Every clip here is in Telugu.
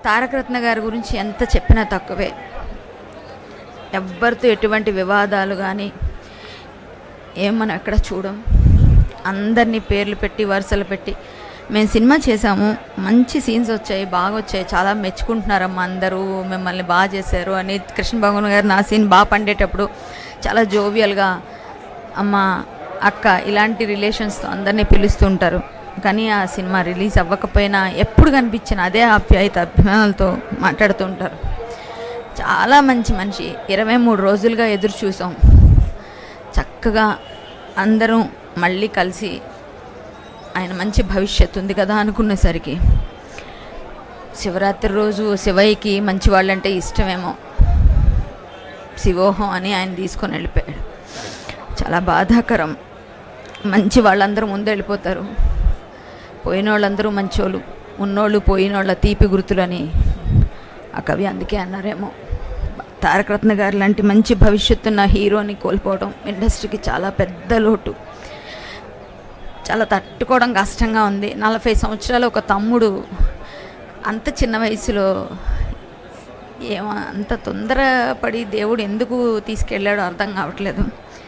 తారకరత్న గారి గురించి ఎంత చెప్పినా తక్కువే ఎవ్వరితో ఎటువంటి వివాదాలు కానీ ఏం మనం ఎక్కడ చూడం అందరినీ పేర్లు పెట్టి వరుసలు పెట్టి మేము సినిమా చేసాము మంచి సీన్స్ వచ్చాయి బాగా వచ్చాయి చాలా మెచ్చుకుంటున్నారమ్మా అందరూ మిమ్మల్ని బాగా చేశారు అని కృష్ణ భగవాన్ గారు నా సీన్ బాగా పండేటప్పుడు చాలా జోవియల్గా అమ్మ అక్క ఇలాంటి రిలేషన్స్తో అందరినీ పిలుస్తూ ఉంటారు కానీ ఆ సినిమా రిలీజ్ అవ్వకపోయినా ఎప్పుడు కనిపించిన అదే ఆప్యాయత అభిమానాలతో మాట్లాడుతూ ఉంటారు చాలా మంచి మనిషి ఇరవై మూడు రోజులుగా ఎదురు చూసాం చక్కగా అందరం మళ్ళీ కలిసి ఆయన మంచి భవిష్యత్తు ఉంది కదా అనుకునేసరికి శివరాత్రి రోజు శివయ్యకి మంచి వాళ్ళంటే ఇష్టమేమో శివోహం అని ఆయన తీసుకొని వెళ్ళిపోయాడు చాలా బాధాకరం మంచి వాళ్ళందరూ ముందు వెళ్ళిపోతారు పోయిన వాళ్ళందరూ మంచోళ్ళు ఉన్నోళ్ళు పోయినోళ్ళ తీపి గుర్తులని ఆ కవి అందుకే అన్నారేమో తారకరత్న గారు లాంటి మంచి భవిష్యత్తున్న హీరోని కోల్పోవడం ఇండస్ట్రీకి చాలా పెద్ద లోటు చాలా తట్టుకోవడం కష్టంగా ఉంది నలభై సంవత్సరాలు ఒక తమ్ముడు అంత చిన్న వయసులో ఏమో అంత తొందరపడి దేవుడు ఎందుకు తీసుకెళ్ళాడో అర్థం కావట్లేదు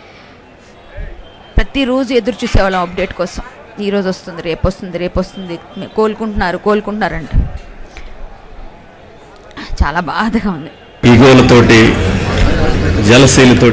ప్రతిరోజు ఎదురు చూసేవాళ్ళం అప్డేట్ కోసం ఈరోజు వస్తుంది రేపు వస్తుంది రేపు వస్తుంది కోలుకుంటున్నారు కోలుకుంటున్నారంట చాలా బాధగా ఉంది ఈగోలతోటి జలశీలతో